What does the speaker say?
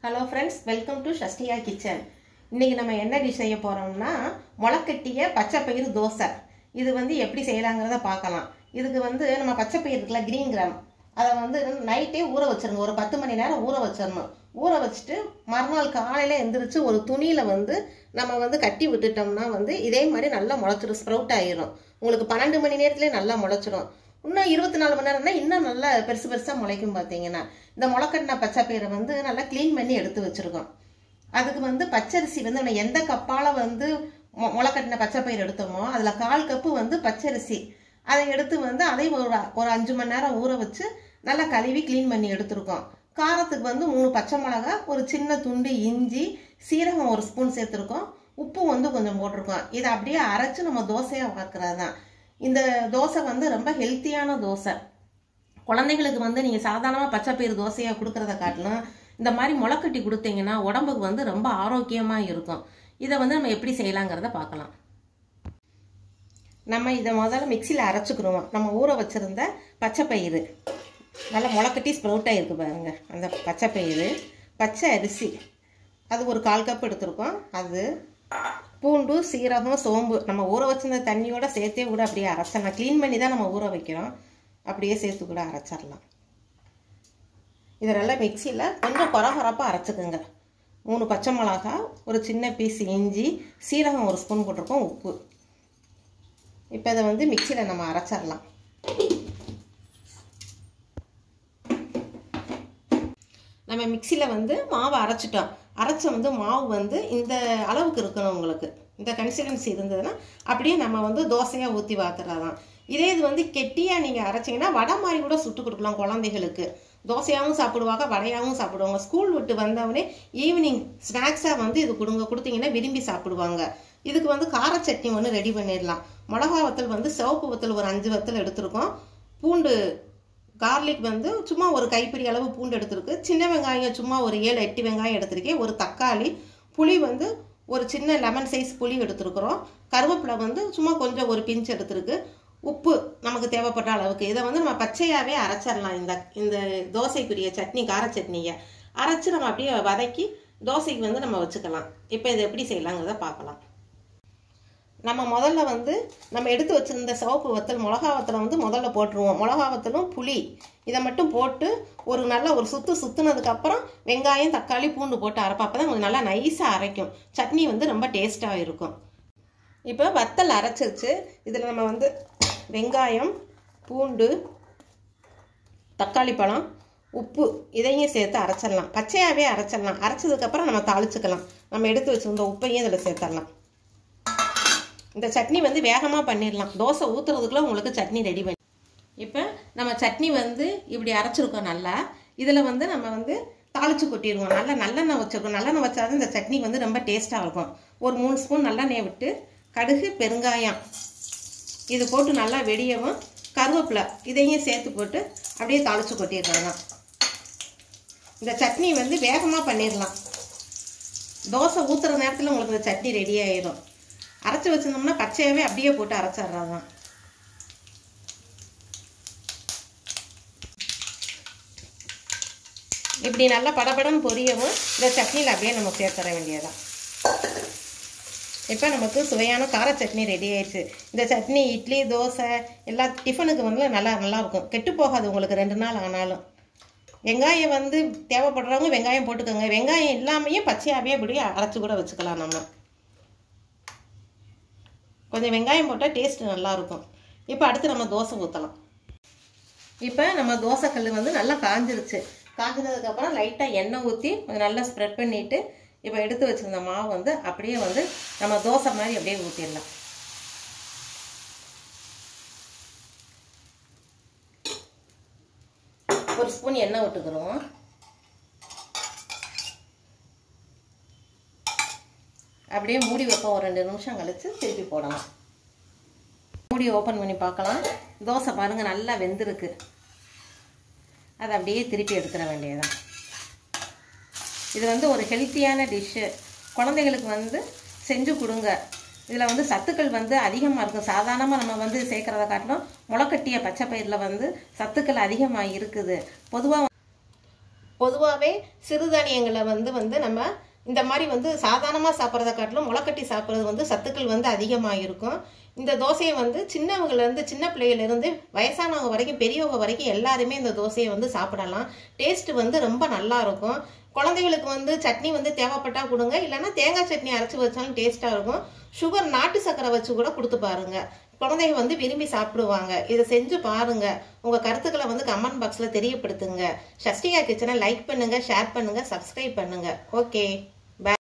hello friends welcome to Shashtiya kitchen இன்றைக்கி நம்ம என்ன டிஷ் செய்ய போகிறோம்னா முளைக்கட்டிய பச்சைப்பயிறு தோசை இது வந்து எப்படி செய்யலாங்கிறத பார்க்கலாம் இதுக்கு வந்து நம்ம பச்சைப்பயிறு இருக்குல்ல கிரீன் கிராம் அதை வந்து நைட்டே ஊற வச்சிருங்க ஒரு பத்து மணி நேரம் ஊற வச்சிடணும் ஊற வச்சுட்டு மறுநாள் காலையில் எந்திரிச்சு ஒரு துணியில் வந்து நம்ம வந்து கட்டி விட்டுட்டோம்னா வந்து இதே மாதிரி நல்லா முளைச்சிடும் ஸ்ப்ரவுட் ஆயிரும் உங்களுக்கு பன்னெண்டு மணி நேரத்துலேயே நல்லா முளைச்சிரும் இன்னும் இருபத்தி நாலு மணி நேரம்னா இன்னும் நல்லா பெருசு பெருசாக முளைக்கும் பார்த்தீங்கன்னா இந்த முளைக்கட்டின பச்சைப்பயிரை வந்து நல்லா க்ளீன் பண்ணி எடுத்து வச்சுருக்கோம் அதுக்கு வந்து பச்சரிசி வந்து நம்ம எந்த கப்பால் வந்து மொ- முளைக்கட்டின பச்சைப்பயிர் எடுத்தோமோ அதில் கால் கப்பு வந்து பச்சரிசி அதை எடுத்து வந்து அதையும் ஒரு ஒரு அஞ்சு மணி நேரம் ஊற வச்சு நல்லா கழுவி க்ளீன் பண்ணி எடுத்திருக்கோம் காரத்துக்கு வந்து மூணு பச்சை மிளகா ஒரு சின்ன துண்டு இஞ்சி சீரகம் ஒரு ஸ்பூன் சேர்த்துருக்கோம் உப்பு வந்து கொஞ்சம் போட்டிருக்கோம் இதை அப்படியே அரைச்சு நம்ம தோசையாக வாக்குறது தான் இந்த தோசை வந்து ரொம்ப ஹெல்த்தியான தோசை குழந்தைங்களுக்கு வந்து நீங்கள் சாதாரணமாக பச்சைப்பயிறு தோசையாக கொடுக்கறத காட்டிலும் இந்த மாதிரி முளைக்கட்டி கொடுத்தீங்கன்னா உடம்புக்கு வந்து ரொம்ப ஆரோக்கியமாக இருக்கும் இதை வந்து நம்ம எப்படி செய்யலாங்கிறத பார்க்கலாம் நம்ம இதை முதல்ல மிக்சியில் அரைச்சிக்கிறோம் நம்ம ஊற வச்சுருந்த பச்சைப்பயிறு நல்லா முளைக்கட்டி ஸ்ப்ரவுட் ஆகிருக்கு பாருங்க அந்த பச்சைப்பயிறு பச்சை அரிசி அது ஒரு கால் கப் எடுத்திருக்கோம் அது பூண்டு சீரகம் சோம்பு நம்ம ஊற வச்சிருந்த தண்ணியோட சேர்த்தே கூட அப்படியே அரைச்சிடலாம் க்ளீன் பண்ணி தான் நம்ம ஊற வைக்கிறோம் அப்படியே சேர்த்து கூட அரைச்சிடலாம் இதை நல்லா மிக்சியில் கொஞ்சம் குறகுறப்பாக அரைச்சிக்கோங்க மூணு பச்சை மிளகா ஒரு சின்ன பீஸ் இஞ்சி சீரகம் ஒரு ஸ்பூன் போட்டிருக்கோம் உப்பு இப்போ இதை வந்து மிக்சியில் நம்ம அரைச்சிடலாம் நம்ம மிக்சியில் வந்து மாவு அரைச்சிட்டோம் அரைச்ச வந்து மாவு வந்து இந்த அளவுக்கு இருக்கணும் உங்களுக்கு இந்த கன்சிஸ்டன்சி இருந்ததுன்னா அப்படியே நம்ம வந்து தோசையாக ஊற்றி வாக்குறதான் இதே இது வந்து கெட்டியாக நீங்கள் அரைச்சிங்கன்னா வடை மாதிரி கூட சுட்டு கொடுக்கலாம் குழந்தைகளுக்கு தோசையாகவும் சாப்பிடுவாங்க வடையாகவும் சாப்பிடுவாங்க ஸ்கூல் விட்டு வந்தவொடனே ஈவினிங் ஸ்நாக்ஸாக வந்து இது கொடுங்க கொடுத்தீங்கன்னா விரும்பி சாப்பிடுவாங்க இதுக்கு வந்து கார சட்னி ஒன்று ரெடி பண்ணிடலாம் மிளகா வத்தல் வந்து சிவப்பு வத்தல் ஒரு அஞ்சு வத்தல் எடுத்திருக்கோம் பூண்டு கார்லிக் வந்து சும்மா ஒரு கைப்பிடி அளவு பூண்டு எடுத்திருக்கு சின்ன வெங்காயம் சும்மா ஒரு ஏழு எட்டு வெங்காயம் எடுத்திருக்கேன் ஒரு தக்காளி புளி வந்து ஒரு சின்ன லெமன் சைஸ் புளி எடுத்துருக்குறோம் கருவேப்பிலை வந்து சும்மா கொஞ்சம் ஒரு பிஞ்ச் எடுத்திருக்கு உப்பு நமக்கு தேவைப்பட்ட அளவுக்கு இதை வந்து நம்ம பச்சையாகவே அரைச்சிடலாம் இந்த இந்த தோசைக்குரிய சட்னி கார சட்னியை அரைச்சி நம்ம அப்படியே வதக்கி தோசைக்கு வந்து நம்ம வச்சுக்கலாம் இப்போ இதை எப்படி செய்யலாங்கிறத பார்க்கலாம் நம்ம முதல்ல வந்து நம்ம எடுத்து வச்சிருந்த சிவப்பு வத்தல் மிளகா வத்தலை வந்து முதல்ல போட்டுருவோம் மிளகா வத்தலும் புளி இதை மட்டும் போட்டு ஒரு நல்ல ஒரு சுத்து சுத்துனதுக்கப்புறம் வெங்காயம் தக்காளி பூண்டு போட்டு அரைப்போம் அப்போ தான் கொஞ்சம் நல்லா நைஸாக அரைக்கும் சட்னி வந்து ரொம்ப டேஸ்ட்டாக இருக்கும் இப்போ வத்தல் அரைச்சிருச்சு இதில் நம்ம வந்து வெங்காயம் பூண்டு தக்காளி பழம் உப்பு இதையும் சேர்த்து அரைச்சிடலாம் பச்சையாகவே அரைச்சிடலாம் அரைச்சதுக்கப்புறம் நம்ம தாளிச்சுக்கலாம் நம்ம எடுத்து வச்சிருந்த உப்பையும் இதில் சேர்த்துடலாம் இந்த சட்னி வந்து வேகமாக பண்ணிடலாம் தோசை ஊற்றுறதுக்குள்ள உங்களுக்கு சட்னி ரெடி பண்ணி இப்போ நம்ம சட்னி வந்து இப்படி அரைச்சிருக்கோம் நல்லா இதில் வந்து நம்ம வந்து தாளிச்சு கொட்டிடுவோம் நல்லா நல்லெண்ணெய் வச்சுருக்கோம் நல்லெண்ணெய் வச்சாதான் இந்த சட்னி வந்து ரொம்ப டேஸ்ட்டாக இருக்கும் ஒரு மூணு ஸ்பூன் நல்லெண்ணெய் விட்டு கடுகு பெருங்காயம் இது போட்டு நல்லா வெடியவும் கருவேப்பிலை இதையும் சேர்த்து போட்டு அப்படியே தாளிச்சு கொட்டிடுறோம் இந்த சட்னி வந்து வேகமாக பண்ணிடலாம் தோசை ஊற்றுற நேரத்தில் உங்களுக்கு இந்த சட்னி ரெடி ஆயிடும் அரைச்சி வச்சிருந்தோம்னா பச்சையாகவே அப்படியே போட்டு அரைச்சிட்றதான் இப்படி நல்லா படபடன்னு பொரியவும் இந்த சட்னியில் அப்படியே நம்ம சேர்த்துற வேண்டியதான் இப்போ நமக்கு சுவையான கார சட்னி ரெடி ஆயிடுச்சு இந்த சட்னி இட்லி தோசை எல்லா டிஃபனுக்கு வந்து நல்லா நல்லா இருக்கும் கெட்டு போகாது உங்களுக்கு ரெண்டு நாள் ஆனாலும் வெங்காயம் வந்து தேவைப்படுறவங்க வெங்காயம் போட்டுக்கோங்க வெங்காயம் இல்லாமையே பச்சையாகவே இப்படி அரைச்சி கூட வச்சுக்கலாம் நம்ம கொஞ்சம் வெங்காயம் போட்டால் டேஸ்ட் நல்லாயிருக்கும் இப்போ அடுத்து நம்ம தோசை ஊற்றலாம் இப்போ நம்ம தோசைக்கல் வந்து நல்லா காஞ்சிருச்சு காஞ்சினதுக்கப்புறம் லைட்டாக எண்ணெய் ஊற்றி கொஞ்சம் நல்லா ஸ்ப்ரெட் பண்ணிவிட்டு இப்போ எடுத்து வச்சுருந்த மாவு வந்து அப்படியே வந்து நம்ம தோசை மாதிரி அப்படியே ஊற்றிடலாம் ஒரு ஸ்பூன் எண்ணெய் விட்டுக்கிறோம் அப்படியே மூடி வைப்போம் ஒரு ரெண்டு நிமிஷம் கழித்து திருப்பி போடலாம் மூடி ஓப்பன் பண்ணி பார்க்கலாம் தோசை பாருங்கள் நல்லா வெந்திருக்கு அதை அப்படியே திருப்பி எடுத்துட வேண்டியதான் இது வந்து ஒரு ஹெல்த்தியான டிஷ்ஷு குழந்தைகளுக்கு வந்து செஞ்சு கொடுங்க இதில் வந்து சத்துக்கள் வந்து அதிகமாக இருக்கும் சாதாரணமாக நம்ம வந்து சேர்க்குறத காட்டிலும் முளைக்கட்டிய பச்சை பயிரில் வந்து சத்துக்கள் அதிகமாக இருக்குது பொதுவாக பொதுவாகவே சிறுதானியங்களை வந்து வந்து நம்ம இந்த மாதிரி வந்து சாதாரணமாக சாப்பிட்றத காட்டிலும் முளைக்கட்டி சாப்பிட்றது வந்து சத்துக்கள் வந்து அதிகமாக இருக்கும் இந்த தோசையை வந்து சின்னவங்கலேருந்து சின்ன பிள்ளையிலேருந்து வயசானவங்க வரைக்கும் பெரியவங்க வரைக்கும் எல்லாருமே இந்த தோசையை வந்து சாப்பிடலாம் டேஸ்ட் வந்து ரொம்ப நல்லா இருக்கும் குழந்தைகளுக்கு வந்து சட்னி வந்து தேவைப்பட்டா கொடுங்க இல்லைன்னா தேங்காய் சட்னி அரைச்சி வச்சாலும் டேஸ்ட்டாக இருக்கும் சுகர் நாட்டு சர்க்கரை வச்சு கூட கொடுத்து பாருங்க குழந்தைங்க வந்து விரும்பி சாப்பிடுவாங்க இதை செஞ்சு பாருங்க உங்க கருத்துக்களை வந்து கமெண்ட் பாக்ஸ்ல தெரியப்படுத்துங்க ஷஷ்டிகா கிச்சனை லைக் பண்ணுங்க ஷேர் பண்ணுங்க சப்ஸ்கிரைப் பண்ணுங்க ஓகே